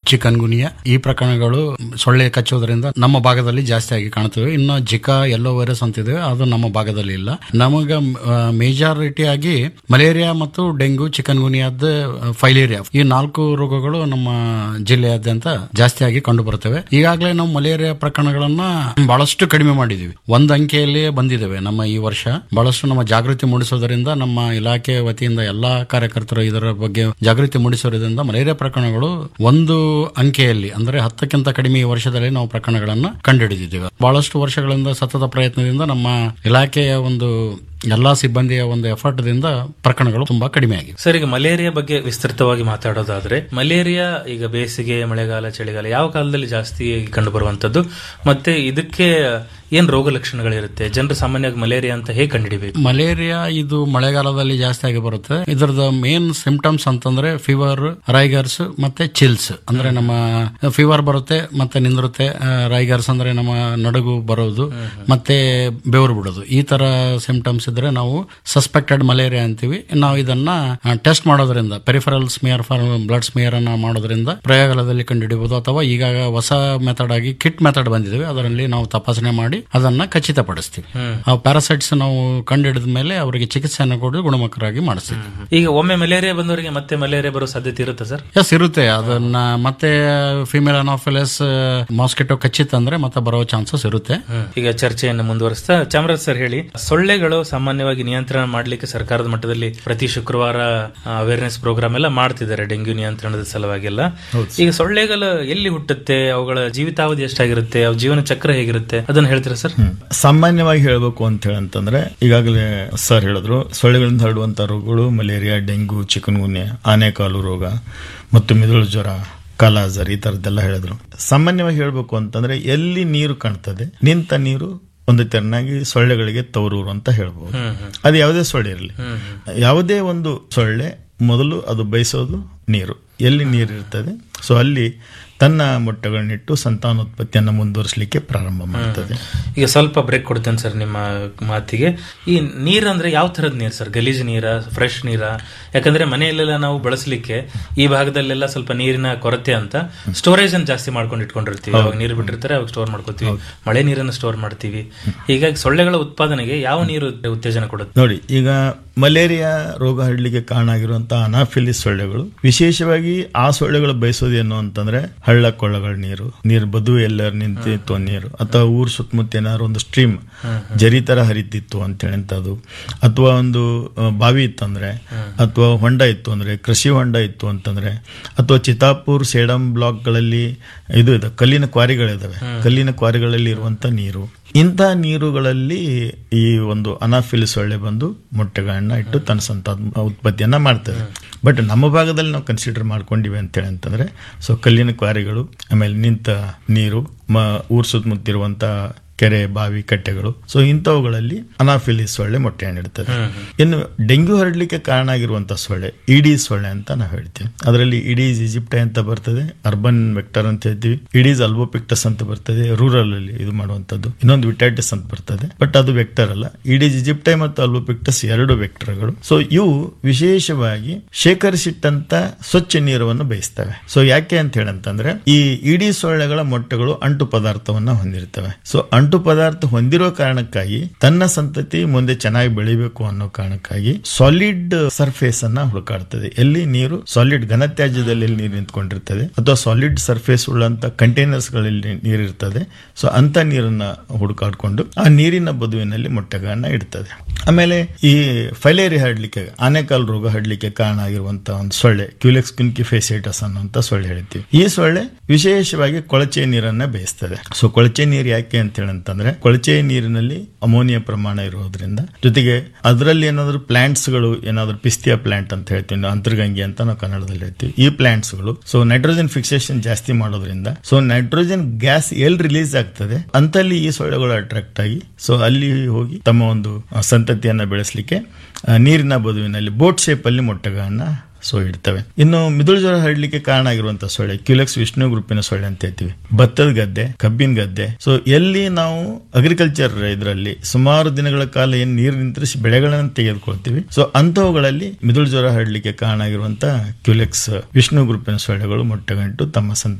chicken ಗುನಿಯಾ ಈ ಪ್ರಕರಣಗಳು ಸೊಳ್ಳೆ ಕಚ್ಚೋದ್ರಿಂದ ನಮ್ಮ ಭಾಗದಲ್ಲಿ ಜಾಸ್ತಿ ಆಗಿ ಕಾಣುತ್ತವೆ ಇನ್ನು ಜಿಕಾ ಎಲ್ಲೋ ವೈರಸ್ ಅಂತಿದೆ ಅದು ನಮ್ಮ ಭಾಗದಲ್ಲಿ ಇಲ್ಲ ನಮಗ ಮೇಜಾರಿಟಿ ಆಗಿ ಮಲೇರಿಯಾ ಮತ್ತು ಡೆಂಗು ಚಿಕನ್ ಗುನಿಯಾದ ಫೈಲೇರಿಯಾ ಈ ನಾಲ್ಕು ರೋಗಗಳು ನಮ್ಮ ಜಿಲ್ಲೆಯಾದ್ಯಂತ ಜಾಸ್ತಿಯಾಗಿ ಕಂಡು ಬರುತ್ತವೆ ಈಗಾಗಲೇ ನಾವು ಮಲೇರಿಯಾ ಪ್ರಕರಣಗಳನ್ನ ಬಹಳಷ್ಟು ಕಡಿಮೆ ಮಾಡಿದೀವಿ ಒಂದು ಅಂಕೆಯಲ್ಲಿ ಬಂದಿದ್ದೇವೆ ನಮ್ಮ ಈ ವರ್ಷ ಬಹಳಷ್ಟು ನಮ್ಮ ಜಾಗೃತಿ ಮೂಡಿಸೋದರಿಂದ ನಮ್ಮ ಇಲಾಖೆ ವತಿಯಿಂದ ಎಲ್ಲಾ ಕಾರ್ಯಕರ್ತರು ಇದರ ಬಗ್ಗೆ ಜಾಗೃತಿ ಮೂಡಿಸೋದ್ರಿಂದ ಮಲೇರಿಯಾ ಪ್ರಕರಣಗಳು ಒಂದು ಅಂಕೆಯಲ್ಲಿ ಅಂದ್ರೆ ಹತ್ತಕ್ಕಿಂತ ಕಡಿಮೆ ಈ ವರ್ಷದಲ್ಲಿ ನಾವು ಪ್ರಕರಣಗಳನ್ನ ಕಂಡುಹಿಡಿದಿದ್ದೇವೆ ಬಹಳಷ್ಟು ವರ್ಷಗಳಿಂದ ಸತತ ಪ್ರಯತ್ನದಿಂದ ನಮ್ಮ ಇಲಾಖೆಯ ಒಂದು ಎಲ್ಲಾ ಸಿಬ್ಬಂದಿಯ ಒಂದು ಎಫರ್ಟ್ ದಿಂದ ಪ್ರಕರಣಗಳು ತುಂಬಾ ಕಡಿಮೆ ಆಗಿದೆ ಸರ್ ಈಗ ಮಲೇರಿಯಾ ಬಗ್ಗೆ ವಿಸ್ತೃತವಾಗಿ ಮಾತಾಡೋದಾದ್ರೆ ಮಲೇರಿಯಾ ಈಗ ಬೇಸಿಗೆ ಮಳೆಗಾಲ ಚಳಿಗಾಲ ಯಾವ ಕಾಲದಲ್ಲಿ ಜಾಸ್ತಿ ಕಂಡು ಬರುವಂತದ್ದು ಮತ್ತೆ ಇದಕ್ಕೆ ಏನ್ ರೋಗ ಲಕ್ಷಣಗಳಿರುತ್ತೆ ಜನರು ಸಾಮಾನ್ಯವಾಗಿ ಮಲೇರಿಯಾ ಅಂತ ಹೇಗೆ ಕಂಡುಹಿಡಿಬೇಕು ಮಲೇರಿಯಾ ಇದು ಮಳೆಗಾಲದಲ್ಲಿ ಜಾಸ್ತಿ ಆಗಿ ಬರುತ್ತೆ ಇದರದ ಮೇನ್ ಸಿಂಪ್ಟಮ್ಸ್ ಅಂತಂದ್ರೆ ಫೀವರ್ ರೈಗರ್ಸ್ ಮತ್ತೆ ಚಿಲ್ಸ್ ಅಂದ್ರೆ ನಮ್ಮ ಫೀವರ್ ಬರುತ್ತೆ ಮತ್ತೆ ನಿಂದಿರುತ್ತೆ ರೈಗರ್ಸ್ ಅಂದ್ರೆ ನಮ್ಮ ನಡುಗು ಬರೋದು ಮತ್ತೆ ಬೆವರು ಬಿಡೋದು ಈ ತರ ಸಿಂಪ್ಟಮ್ಸ್ ಇದ್ರೆ ನಾವು ಸಸ್ಪೆಕ್ಟೆಡ್ ಮಲೇರಿಯಾ ಅಂತೀವಿ ನಾವು ಇದನ್ನ ಟೆಸ್ಟ್ ಮಾಡೋದ್ರಿಂದ peripheral smear for blood smear ಅನ್ನ ಮಾಡೋದ್ರಿಂದ ಪ್ರಯೋಗಾಲಯದಲ್ಲಿ ಕಂಡುಹಿಡಿಯಬಹುದು ಅಥವಾ ಈಗ ಹೊಸ ಮೆಥಡ್ ಆಗಿ ಕಿಟ್ ಮೆಥಡ್ ಬಂದಿದೆ ಅದರಲ್ಲಿ ನಾವು ತಪಾಸಣೆ ಮಾಡಿ ಅದನ್ನ ಖಚಿತಪಡಿಸ್ತೀವಿ ಆ ಪ್ಯಾರಾಸೈಟ್ಸ್ ನಾವು ಕಂಡುಹಿಡಿದ ಮೇಲೆ ಅವರಿಗೆ ಚಿಕಿತ್ಸೆಯನ್ನು ಕೊಟ್ಟು ಗುಣಮುಖರಾಗಿ ಮಾಡಿಸ್ತೀವಿ ಈಗ ಒಮ್ಮೆ ಮಲೇರಿಯಾ ಬಂದವರಿಗೆ ಮತ್ತೆ ಮಲೇರಿಯಾ ಬರೋ ಸಾಧ್ಯತೆ ಇರುತ್ತೆ ಸರ್ ಎಸ್ ಇರುತ್ತೆ ಅದನ್ನ ಮತ್ತೆ ಫಿಮೇಲ್ ಅನಾಫಿಲಸ್ ಮಾಸ್ಕಿಟೋ ಕಚ್ಚಿತ್ ಅಂದ್ರೆ ಮತ್ತೆ ಬರೋ ಚಾನ್ಸಸ್ ಇರುತ್ತೆ ಈಗ ಚರ್ಚೆಯನ್ನು ಮುಂದುವರಿಸ್ತಾ ಚಾಮರಾಜ್ ಸರ್ ಹೇಳಿ ಸೊಳ್ಳೆಗಳು ಸಾಮಾನ್ಯವಾಗಿ ನಿಯಂತ್ರಣ ಮಾಡಲಿಕ್ಕೆ ಸರ್ಕಾರದ ಮಟ್ಟದಲ್ಲಿ ಪ್ರತಿ ಶುಕ್ರವಾರ ಅವೇರ್ನೆಸ್ ಪ್ರೋಗ್ರಾಮ್ ಎಲ್ಲ ಮಾಡ್ತಿದ್ದಾರೆ ಡೆಂಗ್ಯೂ ನಿಯಂತ್ರಣದ ಸಲುವಾಗಿ ಎಲ್ಲ ಈಗ ಸೊಳ್ಳೆಗಳು ಎಲ್ಲಿ ಹುಟ್ಟುತ್ತೆ ಅವುಗಳ ಜೀವಿತಾವಧಿ ಎಷ್ಟಾಗಿರುತ್ತೆ ಅವು ಜೀವನ ಚಕ್ರ ಹೇಗಿರುತ್ತೆ ಅದನ್ನ ಹೇಳ್ತೀರಾ ಸರ್ ಸಾಮಾನ್ಯವಾಗಿ ಹೇಳಬೇಕು ಅಂತ ಹೇಳಂತಂದ್ರೆ ಈಗಾಗಲೇ ಸರ್ ಹೇಳಿದ್ರು ಸೊಳ್ಳೆಗಳಿಂದ ಹರಡುವಂತ ರೋಗಗಳು ಮಲೇರಿಯಾ ಡೆಂಗು ಚಿಕನ್ಗುನ್ಯ ಆನೆಕಾಲು ರೋಗ ಮತ್ತು ಮಿದುಳು ಜ್ವರ ಕಾಲಾಜರ್ ಈ ತರದ್ದೆಲ್ಲ ಹೇಳಿದ್ರು ಸಾಮಾನ್ಯವಾಗಿ ಹೇಳಬೇಕು ಅಂತಂದ್ರೆ ಎಲ್ಲಿ ನೀರು ಕಾಣ್ತದೆ ನಿಂತ ನೀರು ಒಂದು ತೆರನಾಗಿ ಸೊಳ್ಳೆಗಳಿಗೆ ತವರೂರು ಅಂತ ಹೇಳ್ಬೋದು ಅದು ಯಾವುದೇ ಸೊಳ್ಳೆ ಇರಲಿ ಯಾವುದೇ ಒಂದು ಸೊಳ್ಳೆ ಮೊದಲು ಅದು ಬಯಸೋದು ನೀರು ಎಲ್ಲಿ ನೀರು ಇರ್ತದೆ ಸೊ ಅಲ್ಲಿ ತನ್ನ ಮೊಟ್ಟೆಗಳನ್ನಿಟ್ಟು ಸಂತಾನೋತ್ಪತ್ತಿಯನ್ನು ಮುಂದುವರಿಸಲಿಕ್ಕೆ ಪ್ರಾರಂಭ ಮಾಡ್ತದೆ ಈಗ ಸ್ವಲ್ಪ ಬ್ರೇಕ್ ಕೊಡ್ತೇನೆ ಸರ್ ನಿಮ್ಮ ಮಾತಿಗೆ ಈ ನೀರ್ ಅಂದ್ರೆ ಯಾವ ತರದ ನೀರ್ ಸರ್ ಗಲೀಜ್ ನೀರ ಫ್ರೆಶ್ ನೀರ ಯಾಕಂದ್ರೆ ಮನೆಯಲ್ಲೆಲ್ಲ ನಾವು ಬಳಸಲಿಕ್ಕೆ ಈ ಭಾಗದಲ್ಲೆಲ್ಲ ಸ್ವಲ್ಪ ನೀರಿನ ಕೊರತೆ ಅಂತ ಸ್ಟೋರೇಜ್ ಅನ್ನು ಜಾಸ್ತಿ ಮಾಡ್ಕೊಂಡು ಇಟ್ಕೊಂಡಿರ್ತೀವಿ ಅವಾಗ ನೀರು ಬಿಟ್ಟಿರ್ತಾರೆ ಅವಾಗ ಸ್ಟೋರ್ ಮಾಡ್ಕೋತೀವಿ ಮಳೆ ನೀರನ್ನು ಸ್ಟೋರ್ ಮಾಡ್ತೀವಿ ಹೀಗಾಗಿ ಸೊಳ್ಳೆಗಳ ಉತ್ಪಾದನೆಗೆ ಯಾವ ನೀರು ಉತ್ತೇಜನ ಕೊಡುತ್ತೆ ನೋಡಿ ಈಗ ಮಲೇರಿಯಾ ರೋಗ ಹರಡಲಿಕ್ಕೆ ಕಾರಣ ಆಗಿರುವಂತಹ ಅನಾಫಿಲಿಸ್ ಸೊಳ್ಳೆಗಳು ವಿಶೇಷವಾಗಿ ಆ ಸೊಳ್ಳೆಗಳು ಬಯಸೋದೇನು ಅಂತಂದ್ರೆ ಹಳ್ಳ ಕೊಳ್ಳಗಳ ನೀರು ನೀರು ಬದು ಎಲ್ಲರ ನಿಂತಿತ್ತು ನೀರು ಅಥವಾ ಊರ್ ಸುತ್ತಮುತ್ತ ಏನಾದ್ರು ಒಂದು ಸ್ಟ್ರೀಮ್ ಜರಿ ತರ ಹರಿತಿತ್ತು ಅಂತ ಹೇಳಂತದ್ದು ಅಥವಾ ಒಂದು ಆ, ಬಾವಿ ಇತ್ತಂದ್ರೆ ಅಥವಾ ಹೊಂಡ ಇತ್ತು ಅಂದ್ರೆ ಕೃಷಿ ಹೊಂಡ ಇತ್ತು ಅಂತಂದ್ರೆ ಅಥವಾ ಚಿತಾಪುರ್ ಸೇಡಂ ಬ್ಲಾಕ್ಗಳಲ್ಲಿ ಇದು ಇದೆ ಕಲ್ಲಿನ ಕ್ವಾರಿಗಳಿದಾವೆ ಕಲ್ಲಿನ ಕ್ವಾರಿಗಳಲ್ಲಿ ಇರುವಂತ ನೀರು ಇಂಥ ನೀರುಗಳಲ್ಲಿ ಈ ಒಂದು ಅನಾಫಿಲ್ ಸೊಳ್ಳೆ ಬಂದು ಮೊಟ್ಟೆಗಳನ್ನ ಇಟ್ಟು ತನ್ನ ಸಂತಾನ ಉತ್ಪತ್ತಿಯನ್ನ ಮಾಡ್ತದೆ ಬಟ್ ನಮ್ಮ ಭಾಗದಲ್ಲಿ ನಾವು ಕನ್ಸಿಡರ್ ಮಾಡ್ಕೊಂಡಿವಿ ಅಂತೇಳಿ ಅಂತಂದ್ರೆ ಸೊ ಕಲ್ಲಿನ ಕ್ವಾರಿಗಳು ಆಮೇಲೆ ನಿಂತ ನೀರು ಮ ಊರ್ ಸುತ್ತಮುತ್ತಿರುವಂತ ಕೆರೆ ಬಾವಿ ಕಟ್ಟೆಗಳು ಸೊ ಇಂಥವುಗಳಲ್ಲಿ ಅನಾಫಿಲಿಸ್ ಸೊಳ್ಳೆ ಮೊಟ್ಟೆಯನ್ನು ಇಡ್ತದೆ ಇನ್ನು ಡೆಂಗ್ಯೂ ಹರಡಲಿಕ್ಕೆ ಕಾರಣ ಆಗಿರುವಂತಹ ಸೊಳ್ಳೆ ಇಡೀಸ್ ಸೊಳ್ಳೆ ಅಂತ ನಾವು ಹೇಳ್ತೀವಿ ಅದರಲ್ಲಿ ಇಡೀಸ್ ಈಜಿಪ್ಟೆ ಅಂತ ಬರ್ತದೆ ಅರ್ಬನ್ ವೆಕ್ಟರ್ ಅಂತ ಹೇಳ್ತೀವಿ ಇಡೀಸ್ ಅಲ್ಬೋಪಿಕ್ಟಸ್ ಅಂತ ಬರ್ತದೆ ರೂರಲ್ ಅಲ್ಲಿ ಇದು ಮಾಡುವಂತದ್ದು ಇನ್ನೊಂದು ವಿಟೈಟಿಸ್ ಅಂತ ಬರ್ತದೆ ಬಟ್ ಅದು ವೆಕ್ಟರ್ ಅಲ್ಲ ಇಡೀಸ್ ಈಜಿಪ್ಟೆ ಮತ್ತು ಅಲ್ಬೋಪಿಕ್ಟಸ್ ಎರಡು ವೆಕ್ಟರ್ಗಳು ಸೊ ಇವು ವಿಶೇಷವಾಗಿ ಶೇಖರಿಸಿಟ್ಟಂತ ಸ್ವಚ್ಛ ನೀರನ್ನು ಬಯಸ್ತವೆ ಸೊ ಯಾಕೆ ಅಂತ ಹೇಳಂತಂದ್ರೆ ಈ ಇಡೀ ಸೊಳ್ಳೆಗಳ ಮೊಟ್ಟೆಗಳು ಅಂಟು ಪದಾರ್ಥವನ್ನ ಹೊಂದಿರ್ತವೆ ಸೊ ಅಂಟು ಪದಾರ್ಥ ಹೊಂದಿರೋ ಕಾರಣಕ್ಕಾಗಿ ತನ್ನ ಸಂತತಿ ಮುಂದೆ ಚೆನ್ನಾಗಿ ಬೆಳಿಬೇಕು ಅನ್ನೋ ಕಾರಣಕ್ಕಾಗಿ ಸಾಲಿಡ್ ಸರ್ಫೇಸ್ ಅನ್ನ ಹುಡುಕಾಡ್ತದೆ ಎಲ್ಲಿ ನೀರು ಸಾಲಿಡ್ ಘನತ್ಯಾಜ್ಯದಲ್ಲಿ ಎಲ್ಲಿ ನೀರು ನಿಂತ್ಕೊಂಡಿರ್ತದೆ ಅಥವಾ ಸಾಲಿಡ್ ಸರ್ಫೇಸ್ ಉಳ್ಳಂತ ಕಂಟೈನರ್ಸ್ ಗಳಲ್ಲಿ ನೀರಿರ್ತದೆ ಸೊ ಅಂತ ನೀರನ್ನ ಹುಡುಕಾಡ್ಕೊಂಡು ಆ ನೀರಿನ ಬದುವಿನಲ್ಲಿ ಮೊಟ್ಟೆಗಳನ್ನ ಇಡ್ತದೆ ಆಮೇಲೆ ಈ ಫೈಲೇರಿ ಹರಡ್ಲಿಕ್ಕೆ ಆನೆಕಾಲ್ ರೋಗ ಹರಡ್ಲಿಕ್ಕೆ ಕಾರಣ ಆಗಿರುವಂತಹ ಒಂದು ಸೊಳ್ಳೆ ಕ್ಯೂಲೆಕ್ಸ್ ಕ್ಯುನ್ಕಿ ಫೇಸೈಟಸ್ ಅನ್ನುವಂತ ಸೊಳ್ಳೆ ಹೇಳ್ತೀವಿ ಈ ಸೊಳ್ಳೆ ವಿಶೇಷವಾಗಿ ಕೊಳಚೆ ನೀರನ್ನ ಬೇಯಿಸ್ತದೆ ಸೊ ಕೊಳಚೆ ನೀರು ಯಾಕೆ ಅಂತ ಹೇಳಂತಂದ್ರೆ ಕೊಳಚೆ ನೀರಿನಲ್ಲಿ ಅಮೋನಿಯಾ ಪ್ರಮಾಣ ಇರೋದ್ರಿಂದ ಜೊತೆಗೆ ಅದರಲ್ಲಿ ಏನಾದ್ರು ಪ್ಲಾಂಟ್ಸ್ ಗಳು ಏನಾದ್ರು ಪಿಸ್ತಿಯಾ ಪ್ಲಾಂಟ್ ಅಂತ ಹೇಳ್ತೀವಿ ನಾವು ಅಂತರ್ಗಂಗೆ ಅಂತ ನಾವು ಕನ್ನಡದಲ್ಲಿ ಹೇಳ್ತೀವಿ ಈ ಪ್ಲಾಂಟ್ಸ್ ಗಳು ಸೊ ನೈಟ್ರೋಜನ್ ಫಿಕ್ಸೇಷನ್ ಜಾಸ್ತಿ ಮಾಡೋದ್ರಿಂದ ಸೊ ನೈಟ್ರೋಜನ್ ಗ್ಯಾಸ್ ಎಲ್ಲಿ ರಿಲೀಸ್ ಆಗ್ತದೆ ಅಂತಲ್ಲಿ ಈ ಸೊಳ್ಳೆಗಳು ಅಟ್ರಾಕ್ಟ್ ಆಗಿ ಸೊ ಅಲ್ಲಿ ಹೋಗಿ ತಮ್ಮ ಒಂದು ಆ, ಸಂತತಿಯನ್ನ ಬೆಳೆಸಲಿಕ್ಕೆ ಆ, ನೀರಿನ ಬದುವಿನಲ್ಲಿ ಬೋಟ್ ಶೇಪ್ ಅಲ್ಲಿ ಮೊಟ್ಟೆಗಳನ್ನ ಸೊ ಇಡ್ತವೆ ಇನ್ನು ಮಿದುಳು ಜ್ವರ ಹರಡ್ಲಿಕ್ಕೆ ಕಾರಣ ಆಗಿರುವಂತಹ ಸೊಳ್ಳೆ ಕ್ಯುಲೆಕ್ಸ್ ವಿಷ್ಣು ಗ್ರೂಪಿನ ಸೊಳ್ಳೆ ಅಂತ ಹೇಳ್ತೀವಿ ಭತ್ತದ ಗದ್ದೆ ಕಬ್ಬಿನ ಗದ್ದೆ ಸೊ ಎಲ್ಲಿ ನಾವು ಅಗ್ರಿಕಲ್ಚರ್ ಇದರಲ್ಲಿ ಸುಮಾರು ದಿನಗಳ ಕಾಲ ಏನ್ ನೀರು ನಿಂತರಿಸಿ ಬೆಳೆಗಳನ್ನು ತೆಗೆದುಕೊಳ್ತೀವಿ ಸೊ ಅಂತವುಗಳಲ್ಲಿ ಮಿದುಳು ಜ್ವರ ಹರಡ್ಲಿಕ್ಕೆ ಕಾರಣ ಆಗಿರುವಂತಹ ಕ್ಯುಲೆಕ್ಸ್ ವಿಷ್ಣು ಗ್ರೂಪಿನ ಸೊಳ್ಳೆಗಳು ಮೊಟ್ಟೆಗಂಟು ತಮ್ಮ ಸಂತ